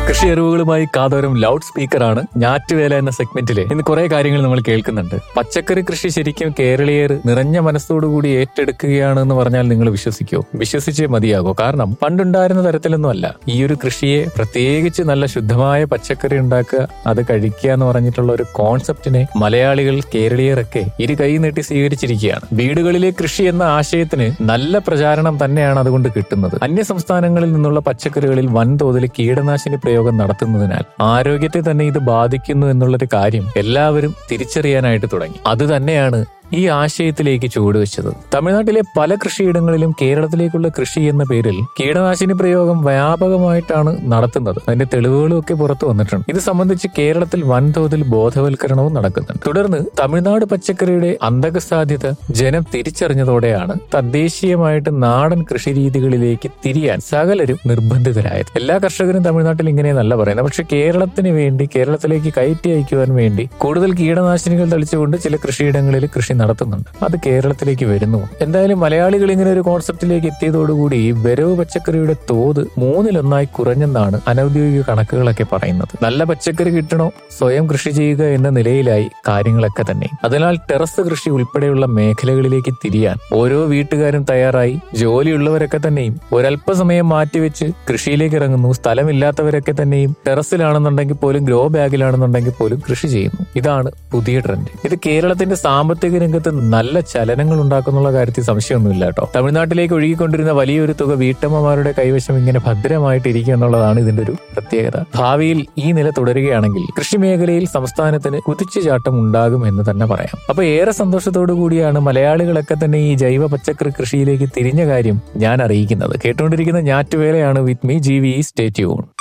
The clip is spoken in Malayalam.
കൃഷി അറിവുകളുമായി കാതോരം ലൗഡ് സ്പീക്കറാണ് ഞാറ്റുവേല എന്ന സെഗ്മെന്റിലെ ഇന്ന് കുറെ കാര്യങ്ങൾ നമ്മൾ കേൾക്കുന്നുണ്ട് പച്ചക്കറി കൃഷി ശരിക്കും കേരളീയർ നിറഞ്ഞ മനസ്സോടുകൂടി ഏറ്റെടുക്കുകയാണ് എന്ന് പറഞ്ഞാൽ നിങ്ങൾ വിശ്വസിക്കോ വിശ്വസിച്ചേ മതിയാകോ കാരണം പണ്ടുണ്ടായിരുന്ന തരത്തിലൊന്നും അല്ല ഈ ഒരു കൃഷിയെ പ്രത്യേകിച്ച് നല്ല ശുദ്ധമായ പച്ചക്കറി ഉണ്ടാക്കുക അത് കഴിക്കുക എന്ന് പറഞ്ഞിട്ടുള്ള ഒരു കോൺസെപ്റ്റിനെ മലയാളികൾ കേരളീയരൊക്കെ ഇരു കൈ നീട്ടി സ്വീകരിച്ചിരിക്കുകയാണ് വീടുകളിലെ കൃഷി എന്ന ആശയത്തിന് നല്ല പ്രചാരണം തന്നെയാണ് അതുകൊണ്ട് കിട്ടുന്നത് അന്യ സംസ്ഥാനങ്ങളിൽ നിന്നുള്ള പച്ചക്കറികളിൽ വൻതോതിൽ കീടനാശിനി പ്രയോഗം നടത്തുന്നതിനാൽ ആരോഗ്യത്തെ തന്നെ ഇത് ബാധിക്കുന്നു എന്നുള്ളൊരു കാര്യം എല്ലാവരും തിരിച്ചറിയാനായിട്ട് തുടങ്ങി അത് തന്നെയാണ് ഈ ആശയത്തിലേക്ക് ചുവടുവെച്ചത് തമിഴ്നാട്ടിലെ പല കൃഷിയിടങ്ങളിലും കേരളത്തിലേക്കുള്ള കൃഷി എന്ന പേരിൽ കീടനാശിനി പ്രയോഗം വ്യാപകമായിട്ടാണ് നടത്തുന്നത് അതിന്റെ തെളിവുകളും ഒക്കെ പുറത്തു വന്നിട്ടുണ്ട് ഇത് സംബന്ധിച്ച് കേരളത്തിൽ വൻതോതിൽ ബോധവൽക്കരണവും നടക്കുന്നുണ്ട് തുടർന്ന് തമിഴ്നാട് പച്ചക്കറിയുടെ അന്തക സാധ്യത ജനം തിരിച്ചറിഞ്ഞതോടെയാണ് തദ്ദേശീയമായിട്ട് നാടൻ കൃഷി രീതികളിലേക്ക് തിരിയാൻ സകലരും നിർബന്ധിതരായത് എല്ലാ കർഷകരും തമിഴ്നാട്ടിൽ ഇങ്ങനെയെന്നല്ല പറയുന്നത് പക്ഷെ കേരളത്തിന് വേണ്ടി കേരളത്തിലേക്ക് കയറ്റി അയക്കുവാൻ വേണ്ടി കൂടുതൽ കീടനാശിനികൾ തളിച്ചുകൊണ്ട് ചില കൃഷിയിടങ്ങളിൽ കൃഷി നടത്തുന്നുണ്ട് അത് കേരളത്തിലേക്ക് വരുന്നു എന്തായാലും മലയാളികൾ ഇങ്ങനെ ഒരു കോൺസെപ്റ്റിലേക്ക് എത്തിയതോടുകൂടി വരവ് പച്ചക്കറിയുടെ തോത് മൂന്നിലൊന്നായി കുറഞ്ഞെന്നാണ് അനൌദ്യോഗിക കണക്കുകളൊക്കെ പറയുന്നത് നല്ല പച്ചക്കറി കിട്ടണോ സ്വയം കൃഷി ചെയ്യുക എന്ന നിലയിലായി കാര്യങ്ങളൊക്കെ തന്നെ അതിനാൽ ടെറസ് കൃഷി ഉൾപ്പെടെയുള്ള മേഖലകളിലേക്ക് തിരിയാൻ ഓരോ വീട്ടുകാരും തയ്യാറായി ജോലിയുള്ളവരൊക്കെ തന്നെയും ഒരല്പസമയം മാറ്റിവെച്ച് കൃഷിയിലേക്ക് ഇറങ്ങുന്നു സ്ഥലമില്ലാത്തവരൊക്കെ തന്നെയും ടെറസിലാണെന്നുണ്ടെങ്കിൽ പോലും ഗ്രോ ബാഗിലാണെന്നുണ്ടെങ്കിൽ പോലും കൃഷി ചെയ്യുന്നു ഇതാണ് പുതിയ ട്രെൻഡ് ഇത് കേരളത്തിന്റെ സാമ്പത്തിക രംഗത്ത് നല്ല ചലനങ്ങൾ ഉണ്ടാക്കുന്നുള്ള കാര്യത്തിൽ സംശയമൊന്നുമില്ല കേട്ടോ തമിഴ്നാട്ടിലേക്ക് ഒഴുകിക്കൊണ്ടിരുന്ന വലിയൊരു തുക വീട്ടമ്മമാരുടെ കൈവശം ഇങ്ങനെ ഭദ്രമായിട്ട് ഇരിക്കുക എന്നുള്ളതാണ് ഇതിന്റെ ഒരു പ്രത്യേകത ഭാവിയിൽ ഈ നില തുടരുകയാണെങ്കിൽ കൃഷി മേഖലയിൽ സംസ്ഥാനത്തിന് കുതിച്ചുചാട്ടം ഉണ്ടാകും എന്ന് തന്നെ പറയാം അപ്പൊ ഏറെ സന്തോഷത്തോടു കൂടിയാണ് മലയാളികളൊക്കെ തന്നെ ഈ ജൈവ പച്ചക്കറി കൃഷിയിലേക്ക് തിരിഞ്ഞ കാര്യം ഞാൻ അറിയിക്കുന്നത് കേട്ടുകൊണ്ടിരിക്കുന്ന ഞാറ്റുവേലയാണ് with me G V stay tune